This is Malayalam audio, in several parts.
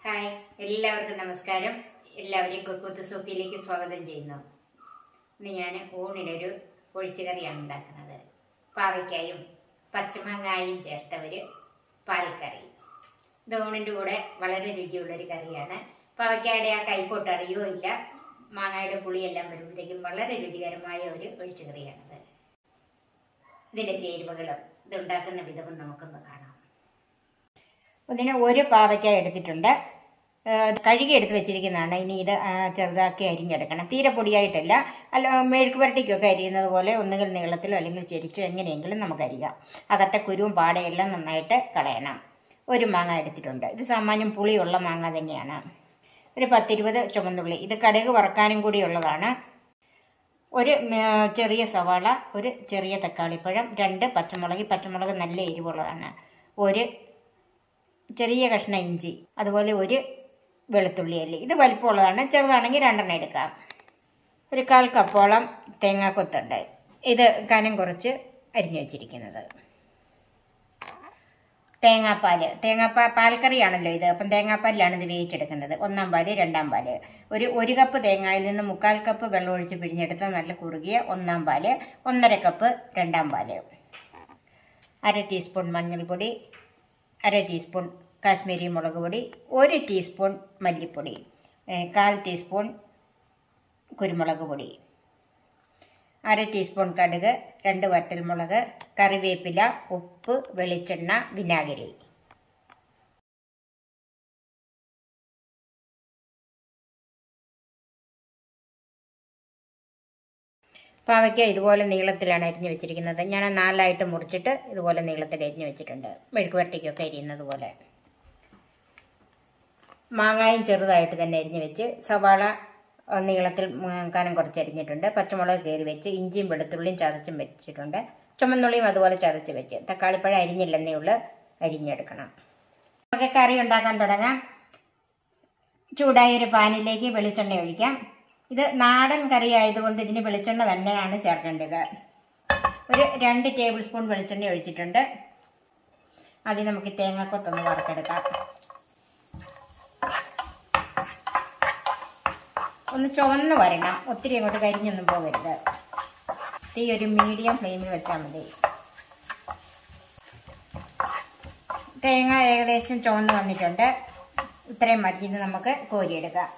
ഹായ് എല്ലാവർക്കും നമസ്കാരം എല്ലാവരെയും കൊക്കൂത്ത് സോപ്പിയിലേക്ക് സ്വാഗതം ചെയ്യുന്നു ഇന്ന് ഞാൻ ഊണിനൊരു ഒഴിച്ചുകറിയാണ് ഉണ്ടാക്കുന്നത് പാവയ്ക്കായും പച്ചമാങ്ങായും ചേർത്ത ഒരു പാൽക്കറി ഇത് ഊണിൻ്റെ കൂടെ വളരെ രുചിയുള്ളൊരു കറിയാണ് പാവയ്ക്കായുടെ ആ കൈപ്പോട്ട് അറിയോ ഇല്ല മാങ്ങയുടെ പുളിയെല്ലാം വരുമ്പോഴത്തേക്കും വളരെ രുചികരമായ ഒരു ഒഴിച്ചുകറിയാണത് ഇതിൻ്റെ ചേരുവകളും ഇതുണ്ടാക്കുന്ന വിധവും നമുക്കൊന്ന് കാണാം ഇതിന് ഒരു പാവയ്ക്ക എടുത്തിട്ടുണ്ട് ഏഹ് കഴുകി എടുത്ത് വെച്ചിരിക്കുന്നതാണ് ഇനി ഇത് ആ, ചെറുതാക്കി അരിഞ്ഞെടുക്കണം തീരെ പൊടിയായിട്ടല്ല അല്ല മെഴുക്ക് പുരട്ടിക്കൊക്കെ അരിയുന്നത് പോലെ ഒന്നുകിൽ നീളത്തിലോ അല്ലെങ്കിൽ ചെരിച്ചോ എങ്ങനെയെങ്കിലും നമുക്ക് അരിയാം അകത്തെ കുരുവും പാടയെല്ലാം നന്നായിട്ട് കളയണം ഒരു മാങ്ങ എടുത്തിട്ടുണ്ട് ഇത് സാമാന്യം പുളിയുള്ള മാങ്ങ തന്നെയാണ് ഒരു പത്തിരുപത് ചുമന്നുള്ളി ഇത് കടുക് വറക്കാനും കൂടിയുള്ളതാണ് ഒരു ഉം, ചെറിയ സവാള ഒരു ചെറിയ തക്കാളിപ്പഴം രണ്ട് പച്ചമുളക് ഈ പച്ചമുളക് നല്ല എരിവുള്ളതാണ് ഒരു ചെറിയ കഷ്ണം ഇഞ്ചി അതുപോലെ ഒരു വെളുത്തുള്ളി അല്ലി ഇത് വലിപ്പമുള്ളതാണ് ചെറുതാണെങ്കിൽ രണ്ടെണ്ണം എടുക്കാം ഒരു കാൽ കപ്പോളം തേങ്ങാക്കൊത്തുണ്ട് ഇത് കനം കുറച്ച് അരിഞ്ഞു വെച്ചിരിക്കുന്നത് തേങ്ങാപ്പാല് തേങ്ങാപ്പാ പാൽക്കറിയാണല്ലോ ഇത് അപ്പം തേങ്ങാപ്പാലിലാണ് ഇത് വേവിച്ചെടുക്കുന്നത് ഒന്നാം പാല് രണ്ടാം പാല് ഒരു ഒരു കപ്പ് തേങ്ങയിൽ നിന്ന് മുക്കാൽ കപ്പ് വെള്ളം ഒഴിച്ച് പിഴിഞ്ഞെടുത്ത നല്ല കുറുകിയ ഒന്നാം പാല് ഒന്നര കപ്പ് രണ്ടാം പാല് അര ടീസ്പൂൺ മഞ്ഞൾപ്പൊടി അര ടീസ്പൂൺ കാശ്മീരി മുളക് പൊടി ഒരു ടീസ്പൂൺ മല്ലിപ്പൊടി ഏ, കാൽ ടീസ്പൂൺ കുരുമുളക് പൊടി അര ടീസ്പൂൺ കടുക് രണ്ട് വറ്റൽമുളക് കറിവേപ്പില ഉപ്പ് വെളിച്ചെണ്ണ വിനാഗിരി പാവയ്ക്ക ഇതുപോലെ നീളത്തിലാണ് അരിഞ്ഞു വെച്ചിരിക്കുന്നത് ഞാൻ നാലായിട്ട് മുറിച്ചിട്ട് ഇതുപോലെ നീളത്തിൽ അരിഞ്ഞു വെച്ചിട്ടുണ്ട് മെഴുക്ക് വരട്ടിക്കൊക്കെ അരിയുന്നത് പോലെ മാങ്ങായും ചെറുതായിട്ട് തന്നെ അരിഞ്ഞു വെച്ച് സവാള ആ, നീളത്തിൽ ഉം, കനം കുറച്ച് അരിഞ്ഞിട്ടുണ്ട് പച്ചമുളക് കയറി വെച്ച് ഇഞ്ചിയും വെളുത്തുള്ളിയും ചതച്ചും വെച്ചിട്ടുണ്ട് ചുമന്നുള്ളിയും അതുപോലെ ചതച്ച് വെച്ച് തക്കാളിപ്പഴം അരിഞ്ഞില്ലെന്നേ ഉള്ളൂ അരിഞ്ഞെടുക്കണം നമുക്ക് കറി ഉണ്ടാക്കാൻ തുടങ്ങാം ചൂടായ ഒരു പാനിലേക്ക് വെളിച്ചെണ്ണ ഒഴിക്കാം ഇത് നാടൻ കറി ആയതുകൊണ്ട് ഇതിന് വെളിച്ചെണ്ണ തന്നെയാണ് ചേർക്കേണ്ടത് ഒരു രണ്ട് ടേബിൾ സ്പൂൺ വെളിച്ചെണ്ണ ഒഴിച്ചിട്ടുണ്ട് ആദ്യം നമുക്ക് ഈ തേങ്ങാക്കൊത്തൊന്ന് വറുത്തെടുക്കാം ഒന്ന് ചുവന്ന് വരണം ഒത്തിരി അങ്ങോട്ട് കരിഞ്ഞൊന്നും പോകരുത് തീ ഒരു മീഡിയം ഫ്ലെയിമിൽ വെച്ചാൽ മതി തേങ്ങ ഏകദേശം ചുവന്ന് വന്നിട്ടുണ്ട് ഇത്രയും മതി ഇത് നമുക്ക് കോരിയെടുക്കാം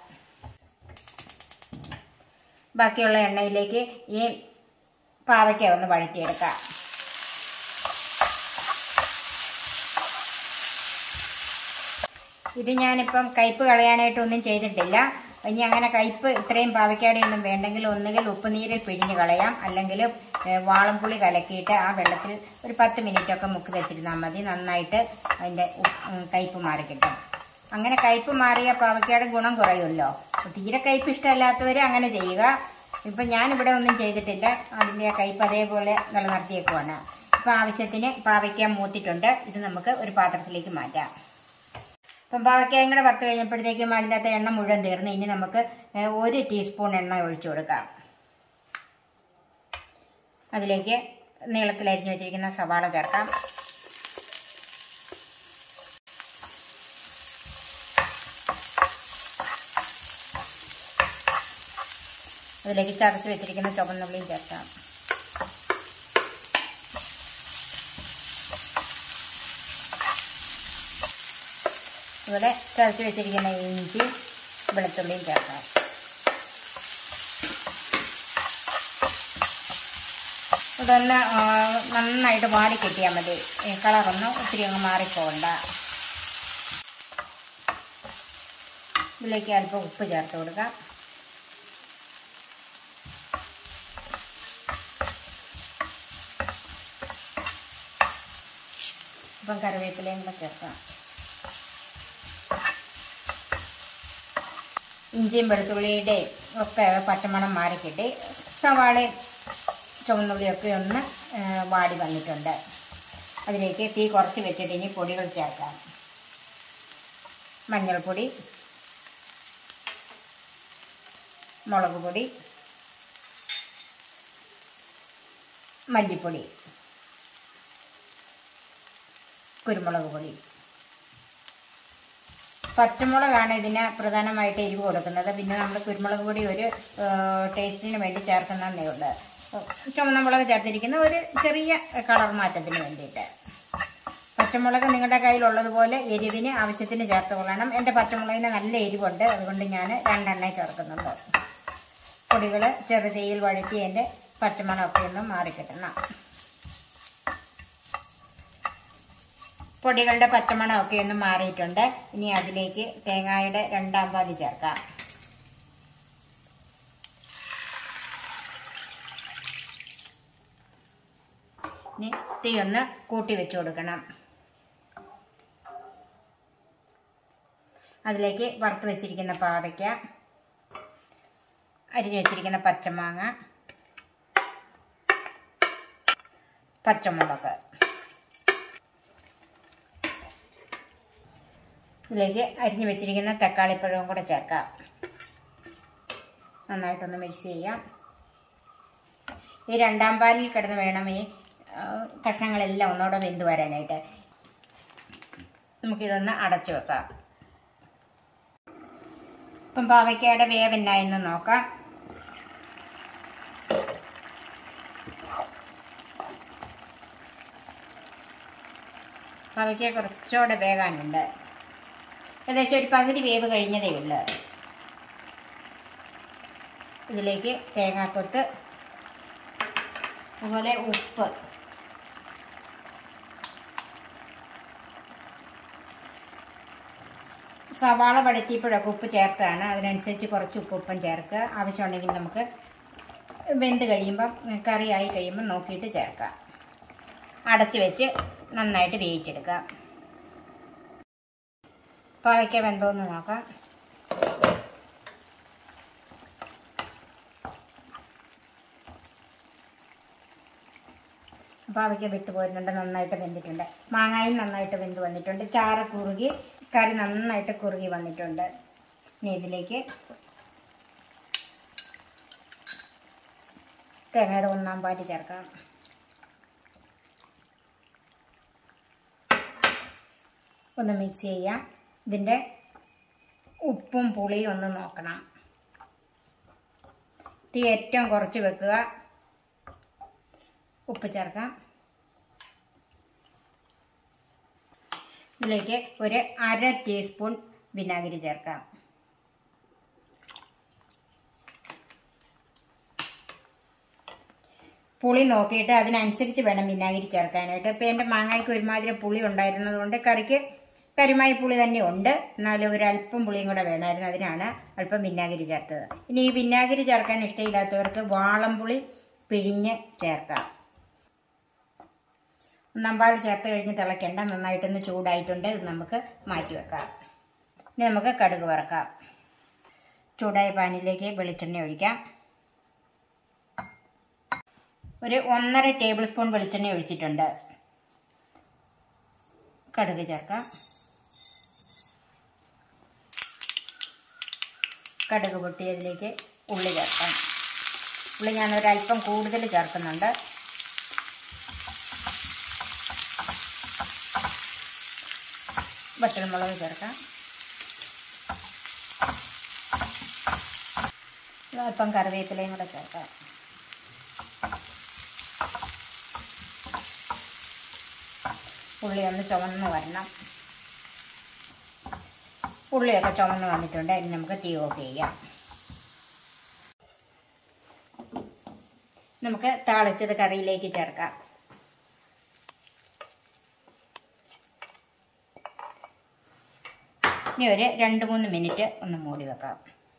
ബാക്കിയുള്ള എണ്ണയിലേക്ക് ഈ പാവയ്ക്ക ഒന്ന് വഴറ്റിയെടുക്കാം ഇത് ഞാനിപ്പം കയ്പ് കളയാനായിട്ടൊന്നും ചെയ്തിട്ടില്ല ഇനി അങ്ങനെ കയ്പ് ഇത്രയും പാവയ്ക്കാടെ ഒന്നും വേണ്ടെങ്കിൽ ഒന്നുകിൽ ഉപ്പുനീരിൽ പിഴിഞ്ഞ് കളയാം അല്ലെങ്കിൽ ഏഹ്, വാളംപുളി കലക്കിയിട്ട് ആ വെള്ളത്തിൽ ഒരു പത്ത് മിനിറ്റ് ഒക്കെ മുക്കി വെച്ചിരുന്നാൽ മതി നന്നായിട്ട് അതിൻ്റെ ഉപ്പ്- ഉം, കയ്പ് മാറി കിട്ടും അങ്ങനെ കയ്പ് മാറിയ പാവയ്ക്കയുടെ ഗുണം കുറയുമല്ലോ തീരെ കയ്പ് ഇഷ്ടമല്ലാത്തവർ അങ്ങനെ ചെയ്യുക ഇപ്പം ഞാനിവിടെ ഒന്നും ചെയ്തിട്ടില്ല അതിൻ്റെ ആ കയ്പ് അതേപോലെ നിലനിർത്തിയേക്കുവാണ് ഇപ്പം ആവശ്യത്തിന് പാവയ്ക്ക മൂത്തിട്ടുണ്ട് ഇത് നമുക്ക് ഒരു പാത്രത്തിലേക്ക് മാറ്റാം ഇപ്പം പാവയ്ക്കായും കൂടെ വറുത്ത് കഴിഞ്ഞപ്പോഴത്തേക്കും അതിൻ്റെ അകത്ത് എണ്ണ മുഴുവൻ തീർന്ന് ഇനി നമുക്ക് ഏഹ്, ഒരു ടീസ്പൂൺ എണ്ണ ഒഴിച്ചു കൊടുക്കാം അതിലേക്ക് നീളത്തിൽ അരിഞ്ഞു വെച്ചിരിക്കുന്ന സവാള ചേർക്കാം അതിലേക്ക് ചതച്ച് വെച്ചിരിക്കുന്ന ചുവന്നുള്ളിയും ചേർക്കാം ഇവിടെ ചതച്ച് വെച്ചിരിക്കുന്ന ഇഞ്ചി വെളുത്തുള്ളിയും ചേർക്കാം ഇതൊന്ന് ആ, നന്നായിട്ട് വാടി കിട്ടിയാൽ മതി ഈ കളറൊന്നും ഒത്തിരി അങ്ങ് മാറിപ്പോകണ്ട ഇതിലേക്ക് അല്പം ഉപ്പ് ചേർത്ത് കൊടുക്കാം ഇപ്പം കറിവേപ്പിലയും കൂടെ ചേർക്കാം ഇഞ്ചിയും വെളുത്തുള്ളിയുടെ ഒക്കെ പച്ചമണം മാറിക്കിട്ടി സവാളയും ചുവന്നുള്ളിയൊക്കെ ഒന്ന് ആ, വാടി വന്നിട്ടുണ്ട് അതിലേക്ക് തീ കുറച്ച് വെച്ചിട്ട് ഇനി പൊടികൾ ചേർക്കാം മഞ്ഞൾപ്പൊടി മുളക് പൊടി മല്ലിപ്പൊടി കുരുമുളക് പൊടി പച്ചമുളകാണ് ഇതിന് പ്രധാനമായിട്ട് എരിവ് കൊടുക്കുന്നത് പിന്നെ നമ്മൾ കുരുമുളക് പൊടി ഒരു ടേസ്റ്റിന് വേണ്ടി ചേർക്കുന്നതേ ഉള്ളൂ ചുമന്ന മുളക് ചേർത്തിരിക്കുന്ന ഒരു ചെറിയ കളർ മാറ്റത്തിന് വേണ്ടിയിട്ട് പച്ചമുളക് നിങ്ങളുടെ കയ്യിലുള്ളതുപോലെ എരിവിന് ആവശ്യത്തിന് ചേർത്ത് കൊള്ളണം എൻ്റെ പച്ചമുളകിന് നല്ല എരിവുണ്ട് അതുകൊണ്ട് ഞാൻ രണ്ടെണ്ണ ചേർക്കുന്നുണ്ട് പൊടികൾ ചെറുതീയിൽ വഴറ്റി എൻ്റെ പച്ചമണമൊക്കെ ഒന്ന് മാറിക്കിട്ടണം പൊടികളുടെ പച്ചമണമൊക്കെ ഒന്ന് മാറിയിട്ടുണ്ട് ഇനി അതിലേക്ക് തേങ്ങായുടെ രണ്ടാം പാതി ചേർക്കാം ഇനി തീ ഒന്ന് കൂട്ടി വെച്ച് കൊടുക്കണം അതിലേക്ക് വറുത്ത് വെച്ചിരിക്കുന്ന പാവയ്ക്ക അരിഞ്ഞു വെച്ചിരിക്കുന്ന പച്ചമാങ്ങ പച്ചമുളക് ഇതിലേക്ക് അരിഞ്ഞു വെച്ചിരിക്കുന്ന തക്കാളിപ്പഴവും കൂടെ ചേർക്കാം നന്നായിട്ടൊന്ന് മിക്സ് ചെയ്യാം ഈ രണ്ടാം പാലിൽ കിടന്ന് വേണം ഈ ആ, കഷ്ണങ്ങളെല്ലാം ഒന്നുകൂടെ വെന്ത് വരാനായിട്ട് നമുക്കിതൊന്ന് അടച്ചു വെക്കാം ഇപ്പം പാവയ്ക്കയുടെ വേവെന്നായെന്ന് നോക്കാം പാവയ്ക്ക കുറച്ചുകൂടെ വേകാനുണ്ട് ഏകദേശം ഒരു പകുതി വേവ് കഴിഞ്ഞതേ ഉള്ളൂ ഇതിലേക്ക് തേങ്ങാക്കൊത്ത് അതുപോലെ ഉപ്പ് സവാള വടത്തിയപ്പോഴൊക്കെ ഉപ്പ് ചേർത്താണ് അതിനനുസരിച്ച് കുറച്ച് ഉപ്പ് ഉപ്പം ചേർക്കുക ആവശ്യമുണ്ടെങ്കിൽ നമുക്ക് വെന്ത് കഴിയുമ്പം കറിയായി കഴിയുമ്പോൾ നോക്കിയിട്ട് ചേർക്കാം അടച്ച് വെച്ച് നന്നായിട്ട് വേവിച്ചെടുക്കാം പാവയ്ക്ക വെന്തോന്ന് നോക്കാം പാവയ്ക്ക വിട്ടു പോരുന്നുണ്ട് നന്നായിട്ട് വെന്തിട്ടുണ്ട് മാങ്ങായും നന്നായിട്ട് വെന്ത് വന്നിട്ടുണ്ട് ചാറ് കുറുകി കറി നന്നായിട്ട് കുറുകി വന്നിട്ടുണ്ട് ഇനി ഇതിലേക്ക് തേങ്ങയുടെ ഒന്നാം പാല് ചേർക്കാം ഒന്ന് മിക്സ് ചെയ്യാം ഇതിൻ്റെ ഉപ്പും പുളിയും ഒന്ന് നോക്കണം തീ ഏറ്റവും കുറച്ച് വെക്കുക ഉപ്പ് ചേർക്കാം ഇതിലേക്ക് ഒരു അര ടീസ്പൂൺ വിനാഗിരി ചേർക്കാം പുളി നോക്കിയിട്ട് അതിനനുസരിച്ച് വേണം വിനാഗിരി ചേർക്കാനായിട്ട് ഇപ്പം എൻ്റെ മാങ്ങയ്ക്ക് ഒരുമാതിരി പുളി ഉണ്ടായിരുന്നത് കൊണ്ട് കറിക്ക് കരിമായി പുളി തന്നെ ഉണ്ട് എന്നാലും ഒരു അല്പം പുളിയും കൂടെ വേണമായിരുന്നു അതിനാണ് അല്പം വിനാഗിരി ചേർത്തത് ഇനി ഈ വിനാഗിരി ചേർക്കാൻ ഇഷ്ടമില്ലാത്തവർക്ക് വാളംപുളി പിഴിഞ്ഞ് ചേർക്കാം ഒന്നാമ്പാൽ ചേർത്ത് കഴിഞ്ഞ് തിളയ്ക്കേണ്ട നന്നായിട്ടൊന്ന് ചൂടായിട്ടുണ്ട് ഇത് നമുക്ക് മാറ്റി വെക്കാം ഇനി നമുക്ക് കടുക് വറക്കാം ചൂടായ പാനിലേക്ക് വെളിച്ചെണ്ണ ഒഴിക്കാം ഒരു ഒന്നര ടേബിൾ സ്പൂൺ വെളിച്ചെണ്ണ ഒഴിച്ചിട്ടുണ്ട് കടുക് ചേർക്കാം കടുക് പൊട്ടിയതിലേക്ക് ഉള്ളി ചേർക്കാം ഉള്ളി ഞാൻ ഒരല്പം കൂടുതൽ ചേർക്കുന്നുണ്ട് വറ്റൽമുളക് ചേർക്കാം അല്പം കറിവേപ്പിലയും കൂടെ ചേർക്കാം ഉള്ളി ഒന്ന് ചുമന്ന് വരണം ഉള്ളിയൊക്കെ ചുമന്ന് വന്നിട്ടുണ്ട് ഇനി നമുക്ക് തീ ഓഫ് ചെയ്യാം നമുക്ക് താളിച്ചത് കറിയിലേക്ക് ചേർക്കാം ഇനി ഒരു രണ്ട് മൂന്ന് മിനിറ്റ് ഒന്ന് മൂടി വെക്കാം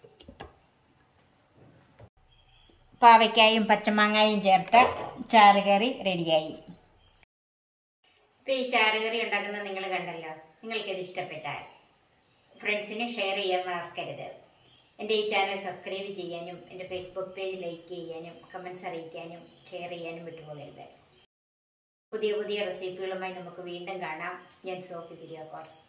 പാവയ്ക്കായും പച്ചമാങ്ങായും ചേർത്ത് ചാറുകറി റെഡിയായി ഇപ്പം ഈ ചാറുകറി ഉണ്ടാക്കുന്നത് നിങ്ങൾ കണ്ടല്ലോ നിങ്ങൾക്കിത് ഇഷ്ടപ്പെട്ടാൽ ഫ്രണ്ട്സിന് ഷെയർ ചെയ്യാൻ മറക്കരുത് എൻ്റെ ഈ ചാനൽ സബ്സ്ക്രൈബ് ചെയ്യാനും എൻ്റെ ഫേസ്ബുക്ക് പേജ് ലൈക്ക് ചെയ്യാനും കമൻസ് അറിയിക്കാനും ഷെയർ ചെയ്യാനും വിട്ടുപോകരുത് പുതിയ പുതിയ റെസിപ്പികളുമായി നമുക്ക് വീണ്ടും കാണാം ഞാൻ സോഫി ബിരിയാക്കോസ്